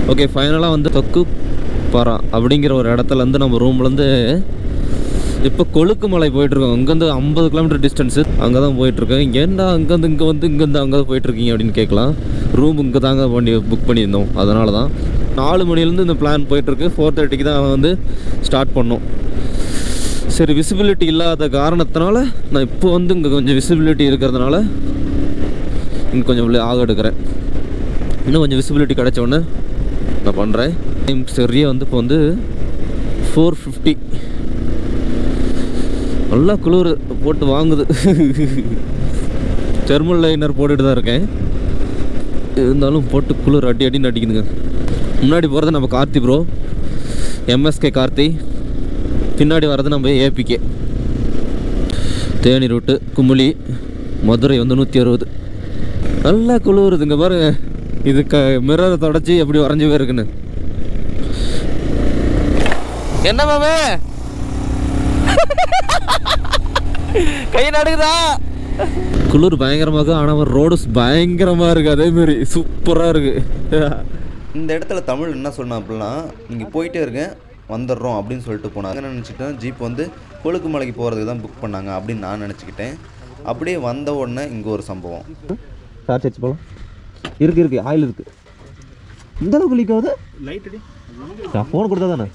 Okay ஃபைனலாக வந்து தொக்கு பாரா அப்படிங்கிற ஒரு இடத்துல இருந்து நம்ம ரூம்லேருந்து இப்போ கொழுக்கு மலை போயிட்டுருக்கோம் இங்கேருந்து ஐம்பது கிலோமீட்டர் டிஸ்டன்ஸு அங்கே தான் போயிட்டுருக்கோம் ஏன்டா அங்கேருந்து இங்கே வந்து இங்கேருந்து அங்கே போயிட்டுருக்கீங்க அப்படின்னு கேட்கலாம் ரூம் இங்கே தாங்க வண்டி புக் பண்ணியிருந்தோம் அதனால தான் நாலு மணிலேருந்து இந்த பிளான் போயிட்டுருக்கு ஃபோர் தேர்ட்டிக்கு தான் வந்து ஸ்டார்ட் பண்ணோம் சரி விசிபிலிட்டி இல்லாத காரணத்தினால நான் இப்போ வந்து இங்கே கொஞ்சம் விசிபிலிட்டி இருக்கிறதுனால இங்கே கொஞ்சம் ஆக எடுக்கிறேன் இன்னும் கொஞ்சம் விசிபிலிட்டி கிடைச்ச உடனே நான் பண்ணுறேன் டைம் சரியாக வந்து இப்போ வந்து ஃபோர் ஃபிஃப்டி நல்லா குளிர் போட்டு வாங்குது தெர்மல் லைனர் போட்டுட்டு தான் இருக்கேன் இருந்தாலும் போட்டு குளிர் அடி அடின்னு அடிக்குதுங்க முன்னாடி போகிறது நம்ம கார்த்தி ப்ரோ எம்எஸ்கே கார்த்தி பின்னாடி வர்றது நம்ம ஏபிகே தேனி ரூட்டு குமுளி மதுரை வந்து நூற்றி அறுபது நல்லா குளிருதுங்க பாருங்க இது க மிரரை தொடச்சி எப்படி வரைஞ்சி போயிருக்குன்னு என்ன மாமே கை நடுக்குதா குளிர் பயங்கரமாக ஆனால் ரோடு பயங்கரமாக இருக்குது அதேமாரி சூப்பராக இருக்குது இந்த இடத்துல தமிழ் என்ன சொன்னான் அப்படின்னா நீங்கள் போயிட்டே இருங்க வந்துடுறோம் அப்படின்னு சொல்லிட்டு போனாங்க நான் நினச்சிட்டேன் ஜீப் வந்து கொழுக்கு மலைக்கு போகிறதுக்கு தான் புக் பண்ணாங்க அப்படின்னு நான் நினச்சிக்கிட்டேன் அப்படியே வந்த உடனே இங்கே ஒரு சம்பவம் டார்ச் அடிச்சு போகலாம் இருக்கு இருக்கு ஆயில் இருக்கு இந்த அளவுக்கு லீக் ஆகுது நான் ஃபோன் கொடுத்தா தானே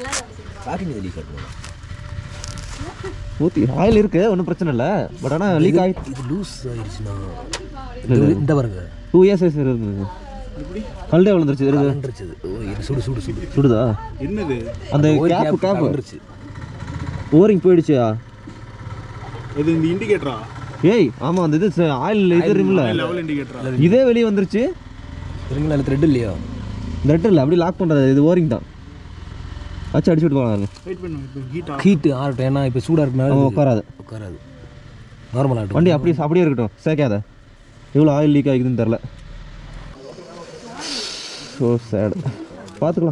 ஊற்றி ஆயில் இருக்கு ஒன்றும் பிரச்சனை இல்லை பட் ஆனால் லீக் ஆகி இது லூஸ் ஆயிடுச்சுன்னா இது இந்த பாருங்க டூ இயர்ஸ் வயசு இருக்குங்க கல்டே விழுந்துருச்சு இருக்கு வந்துருச்சு ஓ இது சுடு சுடு சுடு சுடுதா என்னது அந்த ஒரு கேப் cap கேப் வந்துருச்சு ஓரிங் போயிடுச்சா இது இந்த இண்டிகேட்டரா ஏய் ஆமாம் அந்த இது ஆயில் இது இருக்குல்ல லெவல் இண்டிகேட்டரா இதே வெளியே வந்துருச்சு சரிங்களா அதில் த்ரெட் இல்லையா இந்த ரெட்டு இல்லை அப்படியே லாக் பண்ணுறது இது ஓரிங் தான் வச்சு அடிச்சு விட்டு போகலாம் வெயிட் பண்ணு இப்போ ஹீட் ஹீட்டு ஆகட்டும் ஏன்னா இப்போ சூடாக இருக்கனால அவன் இது உட்காராது உட்காராது நார்மல் ஆகட்டும் வண்டி அப்படியே அப்படியே இருக்கட்டும் சேர்க்காத எவ்வளோ ஆயில் லீக் ஆகிக்குதுன்னு தெரில ஸோ சேடு பார்த்துக்கலாம்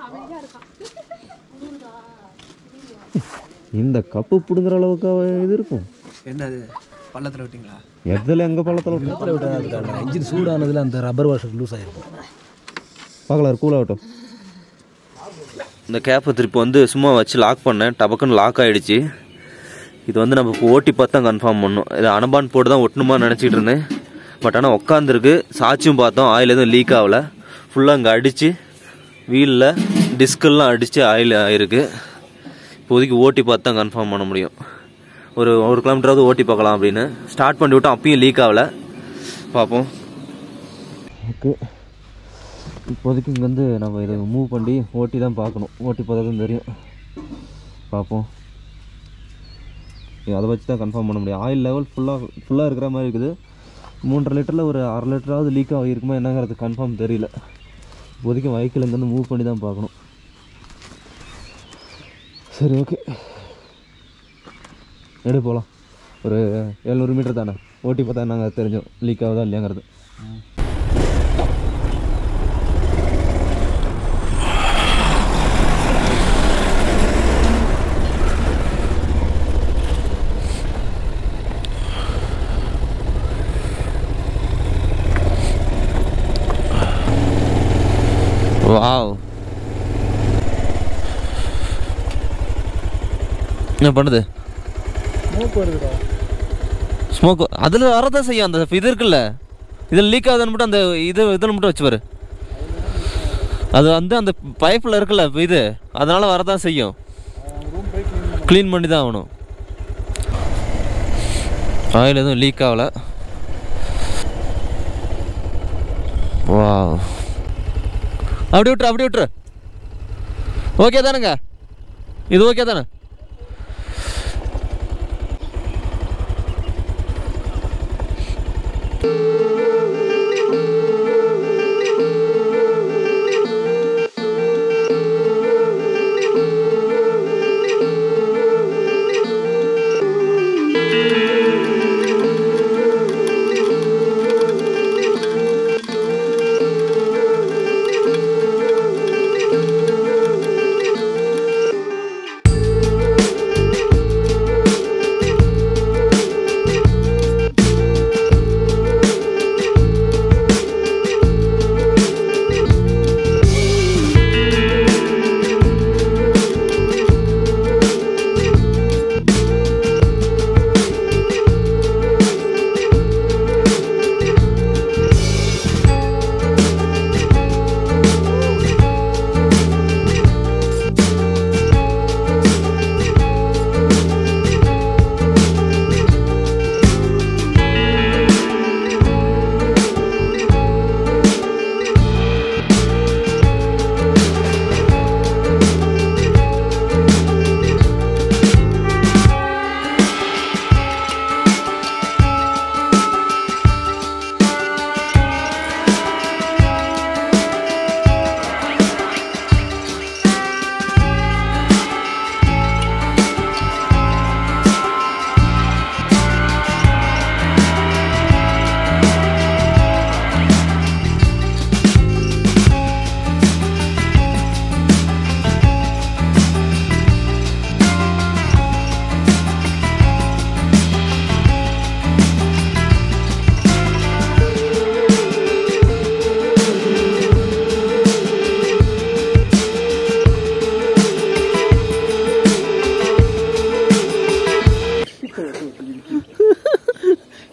இந்த கப்பு பிடுங்குற அளவுக்கு அவ இது இருக்கும் என்னது பள்ளத்தில் விட்டீங்களா எதில் எங்கே பள்ளத்தில் விட்டு பள்ளத்தில் விட்டா இன்ஜின் சூடானதில் அந்த ரப்பர் வாஷர் லூஸ் ஆகிருக்கும் பார்க்கலாம் கூல் ஆகட்டும் இந்த கேப்பை திருப்பி வந்து சும்மா வச்சு லாக் பண்ணேன் டபக்குன்னு லாக் ஆகிடுச்சு இது வந்து நம்ம இப்போ ஓட்டி பார்த்து தான் கன்ஃபார்ம் பண்ணோம் இது அனபான் போட்டு தான் ஒட்டணுமா நினச்சிட்டு இருந்தேன் பட் ஆனால் உட்காந்துருக்கு சாச்சும் பார்த்தோம் ஆயில் எதுவும் லீக் ஆகல ஃபுல்லாக அங்கே அடித்து வீலில் டிஸ்கெல்லாம் அடித்து ஆயில் ஆயிருக்கு இப்போதைக்கு ஓட்டி பார்த்து தான் கன்ஃபார்ம் பண்ண முடியும் ஒரு ஒரு கிலோமீட்டராவது ஓட்டி பார்க்கலாம் அப்படின்னு ஸ்டார்ட் பண்ணி விட்டோம் அப்பயும் லீக் ஆகல பார்ப்போம் ஓகே இப்போதைக்கு இங்கேருந்து நம்ம இதை மூவ் பண்ணி ஓட்டி தான் பார்க்கணும் ஓட்டி பார்த்தா தான் தெரியும் பார்ப்போம் இது அதை வச்சு தான் கன்ஃபார்ம் பண்ண முடியும் ஆயில் லெவல் ஃபுல்லாக ஃபுல்லாக இருக்கிற மாதிரி இருக்குது மூன்றரை லிட்டரில் ஒரு அரை லிட்டராவது லீக் ஆகிருக்குமா என்னங்கிறது கன்ஃபார்ம் தெரியல இப்போதைக்கு வெஹிக்கிள் இங்கேருந்து மூவ் பண்ணி தான் பார்க்கணும் சரி ஓகே எடு போகலாம் ஒரு எழுநூறு மீட்டர் தானே ஓட்டி பார்த்தா நாங்கள் தெரிஞ்சோம் லீக் ஆகுதா இல்லையாங்கிறது வாவ் என்ன பண்ணுது ஸ்மோக் அதில் வரதான் செய்யும் அந்த இது இருக்குல்ல இதில் லீக் ஆகுதுன்னு மட்டும் அந்த இது இதில் மட்டும் வச்சு பாரு அது வந்து அந்த பைப்பில் இருக்குல்ல இப்ப இது அதனால் வரதான் செய்யும் க்ளீன் பண்ணி தான் ஆகணும் ஆயில் எதுவும் லீக் ஆகலை வா அப்படி விட்டுரு அப்படி விட்டுரு ஓகே தானுங்க இது ஓகே தானே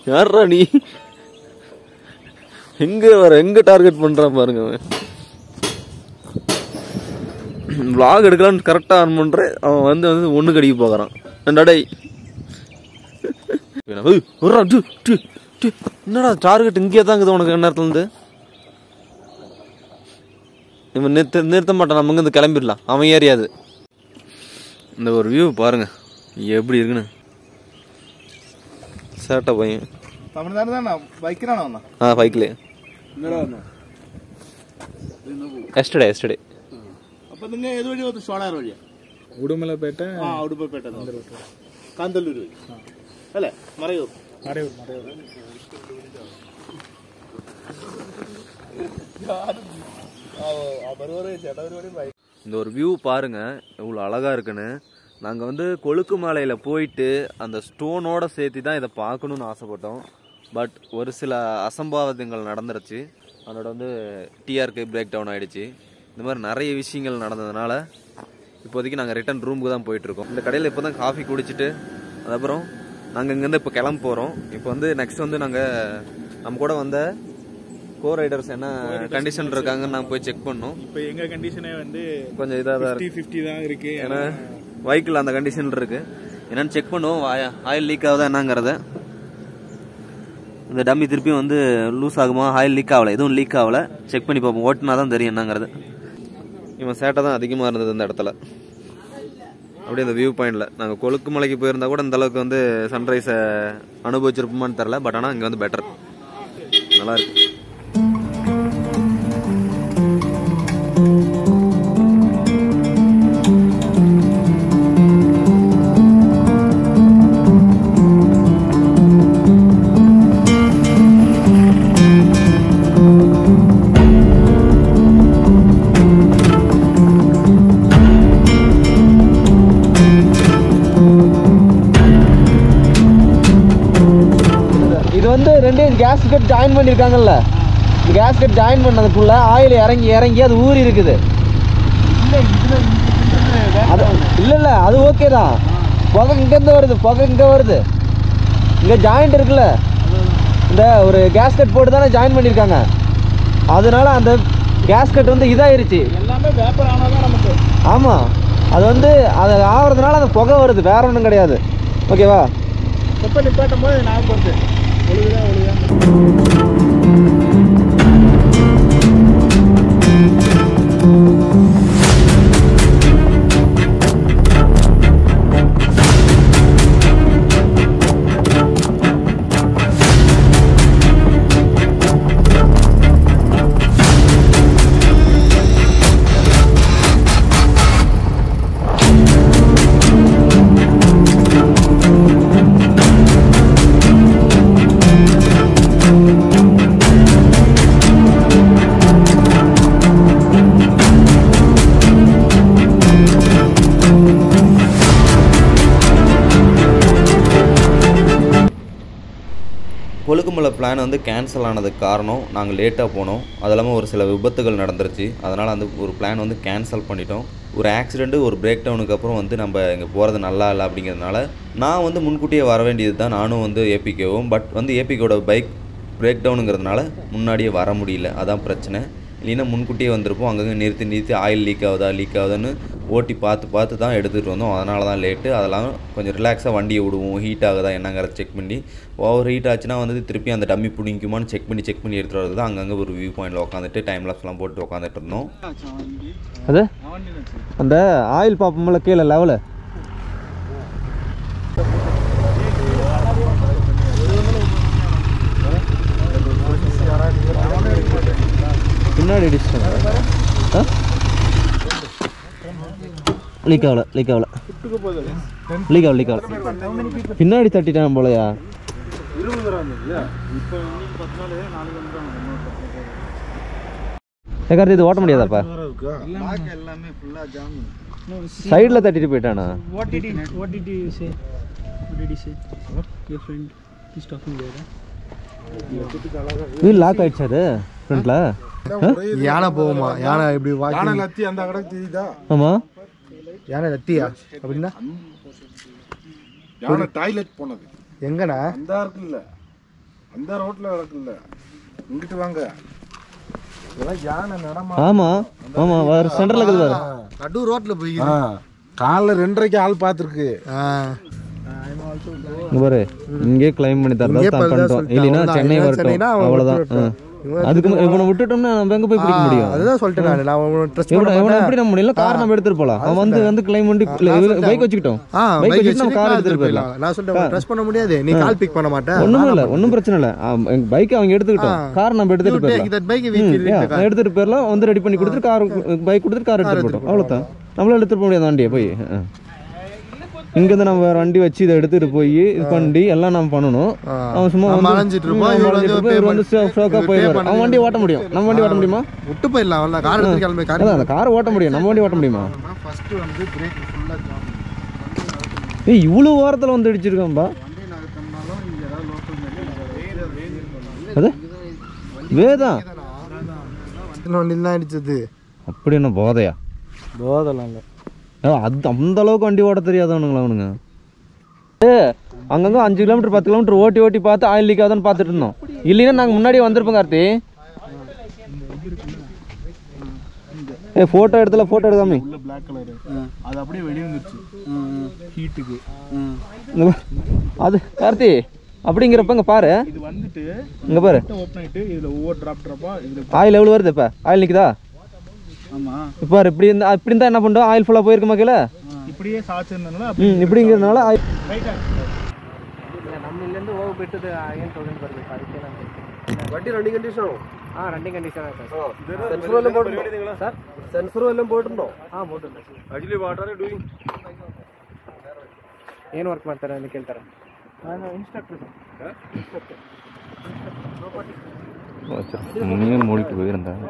யாரா நீ எங்க வர எங்க டார்கெட் பண்றான் பாருங்க அவன் vlog எடுக்கலாம்னு கரெக்டாக ஆன் பண்ணுறேன் அவன் வந்து வந்து ஒன்று கடிக்க போகிறான் என்னடா என்னடா டார்கெட் இங்கேயே தான் இருக்குது உனக்கு நேரத்துலேருந்து இவன் நிறுத்த நிறுத்த மாட்டான் நம்ம இங்கேருந்து கிளம்பிடலாம் அவன் ஏறியாது இந்த ஒரு வியூ பாருங்க எப்படி இருக்குன்னு சேட்டை பையன் തമിഴ്നാട് തന്നെ ബൈക്കിനാണോ വന്ന ആ ബൈക്കില് ഇന്നലെ വന്നോ എസ്റ്റഡേ എസ്റ്റഡേ അപ്പൊ നിങ്ങൾ ഏത് വഴി വന്നു ഷോളാർ വഴിയാ உடுமலைப்பேட்டை ആ ഉടുപ്പേട്ട കാന്തല്ലൂർ വഴി അല്ലേ മറയൂർ മറയൂർ മറയൂർ ചേട്ടാ ഒരു ബൈക്ക് இந்த ஒரு வியூ பாருங்க எவ்வளோ அழகா இருக்குன்னு நாங்கள் வந்து கொழுக்கு மலையில் போயிட்டு அந்த ஸ்டோனோட சேர்த்து தான் இதை பார்க்கணுன்னு ஆசைப்பட்டோம் பட் ஒரு சில அசம்பாவிதங்கள் நடந்துருச்சு அதோட வந்து டிஆர்கே பிரேக் டவுன் ஆயிடுச்சு இந்த மாதிரி நிறைய விஷயங்கள் நடந்ததுனால இப்போதைக்கு நாங்கள் ரிட்டர்ன் ரூமுக்கு தான் போயிட்டு இருக்கோம் இந்த கடையில் இப்போ தான் காஃபி குடிச்சிட்டு அதுக்கப்புறம் நாங்கள் இங்கேருந்து இப்போ கிளம்ப போகிறோம் இப்போ வந்து நெக்ஸ்ட் வந்து நாங்கள் நம்ம கூட வந்த கோ ரைடர்ஸ் என்ன கண்டிஷன் இருக்காங்கன்னு நாங்கள் போய் செக் பண்ணோம் இப்போ எங்க கண்டிஷனே வந்து கொஞ்சம் இதாக தான் ஃபிஃப்டி ஃபிஃப்டி தான் இருக்கு ஏன்னா வெஹிக்கிள் அந்த கண்டிஷனில் இருக்கு என்னன்னு செக் பண்ணுவோம் ஆயில் லீக் ஆகுதா என்னங்கிறத இந்த டம்மி திருப்பியும் வந்து லூஸ் ஆகுமா ஆயில் லீக் ஆகல எதுவும் லீக் ஆகல செக் பண்ணி பார்ப்போம் ஓட்டினா தான் தெரியும் என்னங்கிறது இவன் சேட்டை தான் அதிகமாக இருந்தது இந்த இடத்துல அப்படியே இந்த வியூ பாயிண்டில் நாங்கள் கொழுக்கு மலைக்கு போயிருந்தா கூட இந்த அளவுக்கு வந்து சன்ரைஸை அனுபவிச்சிருப்போமான்னு தெரில பட் ஆனால் இங்கே வந்து பெட்டர் நல்லா இருக்கு இது வந்து ரெண்டையும் கேஸ் கட் ஜாயின் பண்ணியிருக்காங்கல்ல இந்த கேஸ் கட் ஜாயின் பண்ணதுக்குள்ள ஆயில் இறங்கி இறங்கி அது ஊறி இருக்குது அது இல்லை இல்லை அது ஓகே தான் புகை இங்கேருந்து வருது புகை இங்கே வருது இங்கே ஜாயிண்ட் இருக்குல்ல இந்த ஒரு கேஸ் கட் போட்டு தானே ஜாயின் பண்ணியிருக்காங்க அதனால அந்த கேஸ் கட் வந்து இதாயிருச்சு எல்லாமே வேப்பர் ஆனாதான் நமக்கு ஆமாம் அது வந்து அது ஆகிறதுனால அந்த புகை வருது வேற ஒன்றும் கிடையாது ஓகேவா எப்போ நிப்பாட்டும் போது நான் பொறுத்து ஒழுகுதான் ஒழுகுதான் கொழுக்குமலை பிளான் வந்து கேன்சல் ஆனதுக்கு காரணம் நாங்கள் லேட்டாக போனோம் அது இல்லாமல் ஒரு சில விபத்துகள் நடந்துருச்சு அதனால் அந்த ஒரு பிளான் வந்து கேன்சல் பண்ணிட்டோம் ஒரு ஆக்சிடெண்ட்டு ஒரு பிரேக் டவுனுக்கு அப்புறம் வந்து நம்ம இங்கே போகிறது நல்லா இல்லை அப்படிங்கிறதுனால நான் வந்து முன்கூட்டியே வர வேண்டியது தான் நானும் வந்து ஏபிகேவும் பட் வந்து ஏபிகேவோட பைக் பிரேக் டவுனுங்கிறதுனால முன்னாடியே வர முடியல அதான் பிரச்சனை இல்லைன்னா முன்கூட்டியே வந்திருப்போம் அங்கங்கே நிறுத்தி நிறுத்தி ஆயில் லீக் ஆகுதா லீக் ஆகுதான்னு ஓட்டி பார்த்து பார்த்து தான் எடுத்துகிட்டு வந்தோம் அதனால தான் லேட்டு அதெல்லாம் கொஞ்சம் ரிலாக்ஸாக வண்டியை விடுவோம் ஹீட் ஆகுதா என்னங்கிறத செக் பண்ணி ஓவர் ஹீட் ஆச்சுன்னா வந்து திருப்பி அந்த டம்மி பிடிக்குமான்னு செக் பண்ணி செக் பண்ணி எடுத்துகிட்டு வரது தான் அங்கங்கே ஒரு வியூ பாயிண்டில் உட்காந்துட்டு டைம் லாப்ஸ்லாம் போட்டு உட்காந்துட்டு இருந்தோம் அது அந்த ஆயில் பார்ப்போம்ல கீழே லெவலு பின்னாடி அடிச்சிட்டாங்க ஆ லீக் ஆகல லீக் ஆகல லீக் ஆகல லீக் ஆகல பின்னாடி தட்டிட்டான் போலயா ஏக்கார்த்தி இது ஓட்ட முடியாதாப்பா எல்லாமே ஃபுல்லா ஜாம் சைடில் தட்டிட்டு போயிட்டானா What did he What did he say? What did he say? Your friend is talking there. Wheel lock ஆயிடுச்சு அது ஃப்ரண்ட்ல யானை போகுமா யானை இப்படி யானை லத்தி அந்த கடக்கு தெரியுதா ஆமா யானை லத்தியா அப்படின்னா யானை டாய்லெட் போனது எங்கண்ணா அந்த இருக்குல்ல இந்த ரோட்ல நடக்கல இங்கிட்டு வாங்க இதெல்லாம் யானை நடமா ஆமா ஆமா வேற சென்டர்ல இருக்குது பாரு நடு ரோட்ல போய் காலைல ரெண்டரைக்கு ஆள் பார்த்துருக்கு இங்க பாரு இங்கே கிளைம் பண்ணி தரதா இங்கே தான் பழுதா பண்ணிட்டோம் சொல்லிட்டான். இல்லைன்னா அவ்வளவுதான். சென்னை இவன் வரட்டும் சென்னைனா அவன் அவ்வளவுதான் விட்டுவிட்டான். ஆ. அதுக்கு மு- இவனை விட்டுட்டோம்னா நம்ம எங்க போய் பிடிக்க முடியும் அதுதான் சொல்லிட்டேன் நான் நான் ட்ரெஸ் இவனை பண்ண இவனை மாட்டேன் எப்படி நம்ம முடியல கார் நம்ம எடுத்துட்டு போலாம் அவன் வந்து வந்து கிளைம் பண்ணி பைக் வச்சுக்கிட்டோம் ஆ பைக் பைக் வச்சுட்டு நம்ம கார் எடுத்துட்டு போயிடலாம் நான் சொல்லிட்டேன் ட்ரெஸ் பண்ண முடியாது நீ கால் பிக் பண்ண மாட்டேன் ஒண்ணும் இல்ல ஒண்ணும் பிரச்சனை இல்ல பைக் அவங்க எடுத்துக்கிட்டோம் கார் நம்ம எடுத்துட்டு போயிடலாம் தட் பைக் ம், yeah, எடுத்துட்டு போயிடலாம் வந்து ரெடி பண்ணி கொடுத்துட்டு கார் பைக் கொடுத்துட்டு கார் எடுத்துட்டு போட்டோம் அவ்வளோதான் நம்மளால எடுத்துட்டு போக முடியாது வண்டியை போய் ஆ. இங்கேருந்து நம்ம வேற வண்டி வச்சு இதை எடுத்துட்டு போய் இது பண்ணி எல்லாம் நம்ம பண்ணணும் அவன் சும்மா நம்ம வந்து- அலைஞ்சிட்டு ம், இருப்போம், நம்ம இவர் அலைஞ்சிட்டு வந்து இருப்போம், இவர் வந்து payment- ஷோக்கா pay போயிடுவார் பண்ணி- அவன் வண்டி ஓட்ட முடியும் நம்ம வண்டி ஓட்ட முடியுமா விட்டு போயிடலாம் அவன் கார் எடுத்து கிளம்பி கார் அதான் அந்த கார் ஓட்ட முடியும் நம்ம வண்டி ஓட்ட முடியுமா ஃபர்ஸ்ட் வந்து பிரேக் ஃபுல்லா ஜாம் ஏய் இவ்வளோ ஓரத்தில் வந்து இடிச்சிருக்கான்பா வண்டி நகர்த்தம்னாலும் இங்க ஏதாவது லோக்கல் அது வேதான் வண்டி தான் அடிச்சது அப்படி என்ன போதையா போதெல்லாம் இல்லை ஏ, அது அந்த அளவுக்கு வண்டி ஓட்ட தெரியாதவனுங்களா அவனுங்க ஏ அங்கங்க அஞ்சு கிலோமீட்டர் பத்து கிலோமீட்டர் ஓட்டி ஓட்டி பார்த்து ஆயில் லீக் ஆகுதுன்னு பார்த்துட்டு இருந்தோம் இல்லைன்னா நாங்கள் முன்னாடியே வந்திருப்போம் கார்த்தி ஏ ஃபோட்டோ எடுத்துல ஃபோட்டோ எடுக்காமி உள்ள பிளாக் கலர் அது அப்படியே வெளிய வந்துருச்சு ஹீட்டுக்கு இங்க பாரு. அது கார்த்தி அப்படிங்கிறப்ப இங்க பாரு இது வந்துட்டு இங்க பாரு ஓப்பன் ஆயிட்டு இதுல ஒவ்வொரு டிராப் டிராப்பா இதுல ஆயில் எவ்வளோ வருது இப்போ ஆயில் நிற்குதா ஆமா இப்போ பாரு இப்படி இருந்தா இப்படி இருந்தா என்ன பண்ணுறோம் ஆயில் ஃபுல்லாக போயிருக்குமா கீழே இப்படியே சாச்சிருந்தனால ம் இப்படிங்கிறதுனால ஆயில் ನಮ್ಮ ಇಲ್ಲಿಂದ ಹೋಗ್ಬಿಟ್ಟದ ಏನು ತಗೊಂಡು ಬರ್ಬೇಕು ಅದಕ್ಕೆ ನಾನು வண்டி ரன்னிங் கண்டிஷன் ಹಾಂ ರನ್ನಿಂಗ್ ಕಂಡೀಷನ್ ಆಯ್ತು സെൻസറും എല്ലാം പോയിട്ടുണ്ടോ സാർ സെൻസറും എല്ലാം പോയിട്ടുണ്ടോ ಹಾಂ ಬೋಟುಂಟು ആക്ച്വലി വാട്ട് ആർ ഡൂയിങ് ಏನು ವರ್ಕ್ ಮಾಡ್ತಾರೆ ಅಂತ ಕೇಳ್ತಾರೆ ನಾನು ಇನ್ಸ್ಟ್ರಕ್ಟರ್ நீங்க மூடிட்டு போயிருந்தேன்